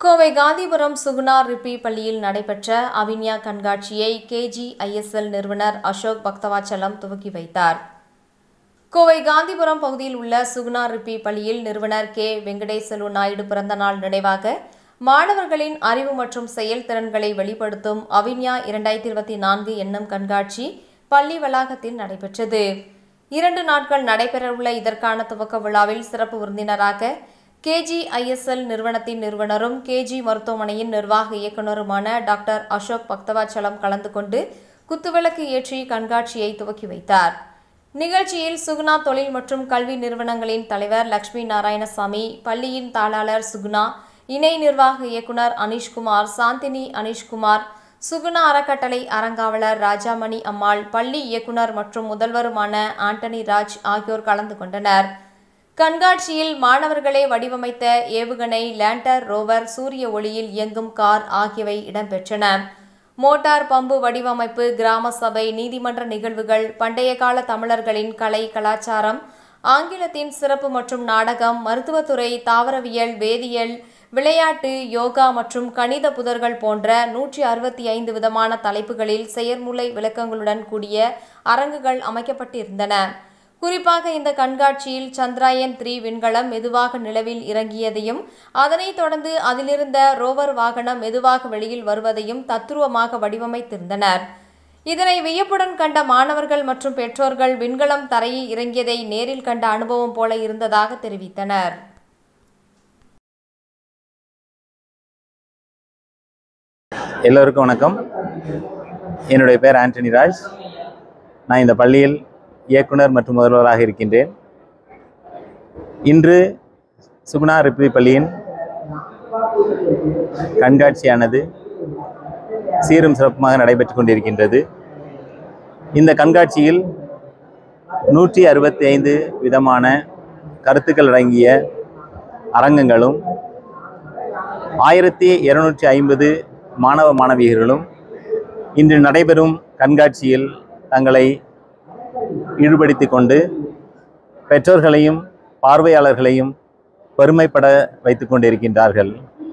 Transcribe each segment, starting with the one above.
கோவை காந்திபுரம் சுகுணா ரிப்பி பள்ளியில் நடைபெற்ற அவின்யா கண்காட்சியை கேஜிஐஎஸ்எல் நிறுவனர் அசோக் பக்தவாச்சலம் துவக்கி வைத்தார் கோவை காந்திபுரம் பகுதியில் உள்ள சுகுணா ரிப்பி பள்ளியில் நிறுவனர் கே வெங்கடேசலு நாயுடு பிறந்தநாள் நினைவாக மாணவர்களின் அறிவு மற்றும் செயல்திறன்களை வெளிப்படுத்தும் அவின்யா இரண்டாயிரத்தி இருபத்தி நான்கு என்னும் கண்காட்சி பள்ளி வளாகத்தில் நடைபெற்றது இரண்டு நாட்கள் நடைபெறவுள்ள இதற்கான துவக்க விழாவில் சிறப்பு விருந்தினராக கேஜிஐஎஸ்எல் நிறுவனத்தின் நிறுவனரும் கேஜி மருத்துவமனையின் நிர்வாக இயக்குநருமான டாக்டர் அசோக் பக்தவாச்சலம் கலந்து கொண்டு குத்துவிளக்கு ஏற்றி கண்காட்சியை துவக்கி வைத்தார் நிகழ்ச்சியில் சுகுணா தொழில் மற்றும் கல்வி நிறுவனங்களின் தலைவர் லட்சுமி நாராயணசாமி பள்ளியின் தாளாளர் சுகுணா இணை நிர்வாக இயக்குனர் அனிஷ்குமார் சாந்தினி அனிஷ்குமார் சுகுணா அறக்கட்டளை அறங்காவலர் ராஜாமணி அம்மாள் பள்ளி இயக்குனர் மற்றும் முதல்வருமான ஆண்டனி ராஜ் ஆகியோர் கலந்து கொண்டனர் கண்காட்சியில் மாணவர்களே வடிவமைத்த ஏவுகணை லேண்டர் ரோவர் சூரிய ஒளியில் இயங்கும் கார் ஆகியவை இடம்பெற்றன மோட்டார் பம்பு வடிவமைப்பு கிராம சபை நீதிமன்ற நிகழ்வுகள் பண்டைய கால தமிழர்களின் கலை கலாச்சாரம் ஆங்கிலத்தின் சிறப்பு மற்றும் நாடகம் மருத்துவத்துறை தாவரவியல் வேதியியல் விளையாட்டு யோகா மற்றும் கணித புதர்கள் போன்ற நூற்றி அறுபத்தி ஐந்து விதமான தலைப்புகளில் செயற்முறை விளக்கங்களுடன் கூடிய அரங்குகள் அமைக்கப்பட்டிருந்தன குறிப்பாக இந்த கண்காட்சியில் சந்திராயன் த்ரீ விண்கலம் மெதுவாக நிலவில் இறங்கியதையும் அதனைத் தொடர்ந்து அதிலிருந்த ரோவர் வாகனம் மெதுவாக வெளியில் வருவதையும் தத்துருவமாக வடிவமைத்திருந்தனர் இதனை வியப்புடன் கண்ட மாணவர்கள் மற்றும் பெற்றோர்கள் விண்கலம் தரையில் இறங்கியதை நேரில் கண்ட அனுபவம் போல இருந்ததாக தெரிவித்தனர் எல்லோருக்கும் வணக்கம் என்னுடைய பேர் ஆண்டனி ராஜ் நான் இந்த பள்ளியில் இயக்குனர் மற்றும் முதல்வராக இருக்கின்றேன் இன்று சுகுணா ரிப்பி பள்ளியின் கண்காட்சியானது சீரும் சிறப்புமாக நடைபெற்று கொண்டிருக்கின்றது இந்த கண்காட்சியில் நூற்றி அறுபத்தி ஐந்து விதமான கருத்துக்கள் அடங்கிய அரங்கங்களும் ஆயிரத்தி இருநூற்றி ஐம்பது மாணவ மாணவியர்களும் இன்று நடைபெறும் கண்காட்சியில் தங்களை ஈடுபடுத்திக் கொண்டு பெற்றோர்களையும் பார்வையாளர்களையும் பெருமைப்பட வைத்துக் கொண்டிருக்கின்றார்கள்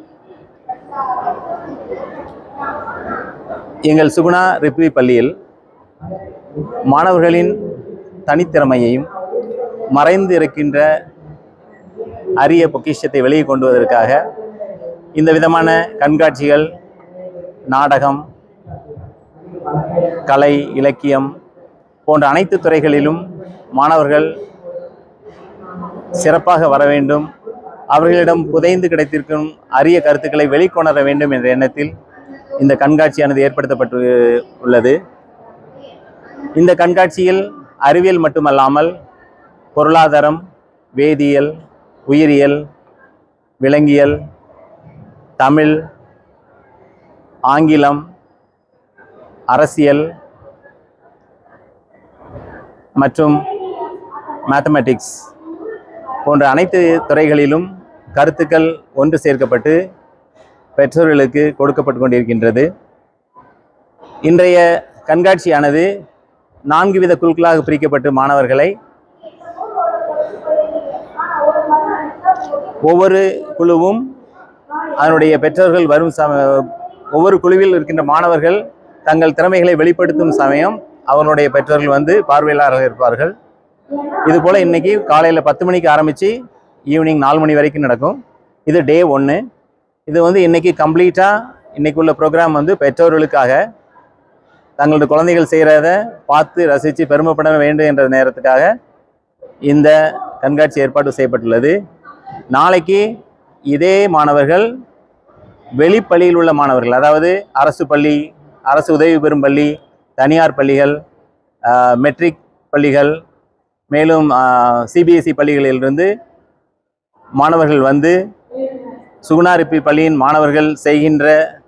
எங்கள் சுகுணா ரிப்வி பள்ளியில் மாணவர்களின் தனித்திறமையையும் மறைந்து இருக்கின்ற அரிய பொக்கிஷத்தை வெளியே கொண்டு வருவதற்காக இந்த விதமான கண்காட்சிகள் நாடகம் கலை இலக்கியம் போன்ற அனைத்து துறைகளிலும் மாணவர்கள் சிறப்பாக வர வேண்டும் அவர்களிடம் புதைந்து கிடைத்திருக்கும் அரிய கருத்துக்களை வெளிக்கொணர வேண்டும் என்ற எண்ணத்தில் இந்த கண்காட்சியானது ஏற்படுத்தப்பட்டு உள்ளது இந்த கண்காட்சியில் அறிவியல் மட்டுமல்லாமல் பொருளாதாரம் வேதியியல் உயிரியல் விலங்கியல் தமிழ் ஆங்கிலம் அரசியல் மற்றும் மேத்தமெட்டிக்ஸ் போன்ற அனைத்து துறைகளிலும் கருத்துக்கள் ஒன்று சேர்க்கப்பட்டு பெற்றோர்களுக்கு கொடுக்கப்பட்டு கொண்டிருக்கின்றது இன்றைய கண்காட்சியானது நான்கு வித குழுக்களாக பிரிக்கப்பட்டு மாணவர்களை ஒவ்வொரு குழுவும் அதனுடைய பெற்றோர்கள் வரும் சம ஒவ்வொரு குழுவில் இருக்கின்ற மாணவர்கள் தங்கள் திறமைகளை வெளிப்படுத்தும் சமயம் அவர்களுடைய பெற்றோர்கள் வந்து பார்வையாளர்கள் இருப்பார்கள் இது போல் இன்னைக்கு காலையில் பத்து மணிக்கு ஆரம்பித்து ஈவினிங் நாலு மணி வரைக்கும் நடக்கும் இது டே ஒன்று இது வந்து இன்னைக்கு கம்ப்ளீட்டாக இன்னைக்கு உள்ள ப்ரோக்ராம் வந்து பெற்றோர்களுக்காக தங்களது குழந்தைகள் செய்கிறத பார்த்து ரசித்து பெருமைப்பட வேண்டும் என்ற நேரத்துக்காக இந்த கண்காட்சி ஏற்பாடு செய்யப்பட்டுள்ளது நாளைக்கு இதே மாணவர்கள் வெளிப்பள்ளியில் உள்ள மாணவர்கள் அதாவது அரசு பள்ளி அரசு உதவி பெறும் பள்ளி தனியார் பள்ளிகள் ஆஹ், மெட்ரிக் பள்ளிகள் மேலும் சிபிஎஸ்இ பள்ளிகளிலிருந்து மாணவர்கள் வந்து சுகுணாரிப்பி பள்ளியின் மாணவர்கள் செய்கின்ற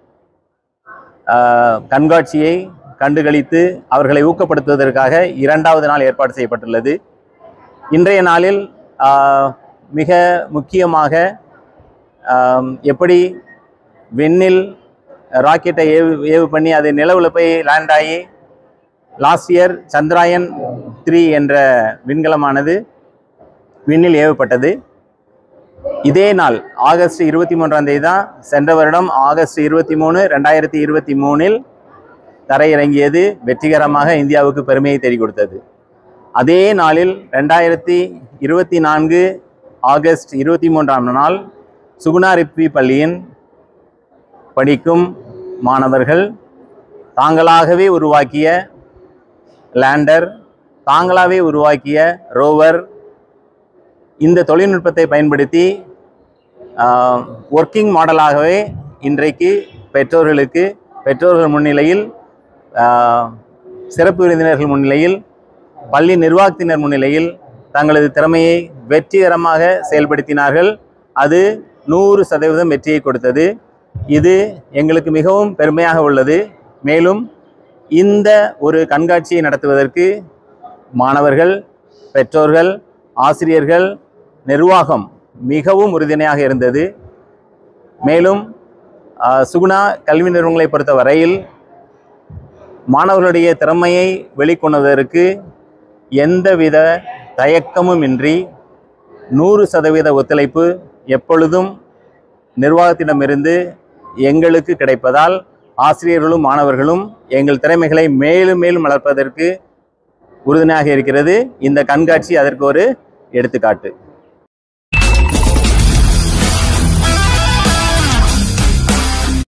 ஆஹ், கண்காட்சியை கண்டுகளித்து அவர்களை ஊக்கப்படுத்துவதற்காக இரண்டாவது நாள் ஏற்பாடு செய்யப்பட்டுள்ளது இன்றைய நாளில் ஆஹ், மிக முக்கியமாக ஆம், எப்படி விண்ணில் ராக்கெட்டை ஏவு ஏவு பண்ணி அது நிலவில் போய் லேண்ட் ஆகி லாஸ்ட் இயர் சந்திராயன் த்ரீ என்ற விண்கலமானது விண்ணில் ஏவப்பட்டது இதே நாள் ஆகஸ்ட் இருபத்தி மூன்றாம் தேதி தான் சென்ற வருடம் ஆகஸ்ட் இருபத்தி மூணு ரெண்டாயிரத்தி இருபத்தி மூணில் தரையிறங்கியது வெற்றிகரமாக இந்தியாவுக்கு பெருமையை தேடி கொடுத்தது அதே நாளில் ரெண்டாயிரத்தி இருபத்தி நான்கு ஆகஸ்ட் இருபத்தி மூன்றாம் நாள் சுகுணா ரிப்பி பள்ளியின் படிக்கும் மாணவர்கள் தாங்களாகவே உருவாக்கிய லேண்டர் தாங்களாகவே உருவாக்கிய ரோவர் இந்த தொழில்நுட்பத்தை பயன்படுத்தி ஒர்க்கிங் மாடலாகவே இன்றைக்கு பெற்றோர்களுக்கு பெற்றோர்கள் முன்னிலையில் ஆஹ், சிறப்பு விருந்தினர்கள் முன்னிலையில் பள்ளி நிர்வாகத்தினர் முன்னிலையில் தங்களது திறமையை வெற்றிகரமாக செயல்படுத்தினார்கள் அது நூறு சதவீதம் வெற்றியை கொடுத்தது இது எங்களுக்கு மிகவும் பெருமையாக உள்ளது மேலும் இந்த ஒரு கண்காட்சியை நடத்துவதற்கு மாணவர்கள் பெற்றோர்கள் ஆசிரியர்கள் நிர்வாகம் மிகவும் உறுதுணையாக இருந்தது மேலும் ஆஹ், சுகுணா கல்வி நிறுவனங்களை பொறுத்த வரையில் மாணவர்களுடைய திறமையை வெளிக்கொணர்வதற்கு எந்தவித தயக்கமும் இன்றி நூறு சதவீத ஒத்துழைப்பு எப்பொழுதும் நிர்வாகத்திடமிருந்து எங்களுக்கு கிடைப்பதால் ஆசிரியர்களும் மாணவர்களும் எங்கள் திறமைகளை மேலும் மேலும் வளர்ப்பதற்கு உறுதுணையாக இருக்கிறது இந்த கண்காட்சி அதற்கு ஒரு எடுத்துக்காட்டு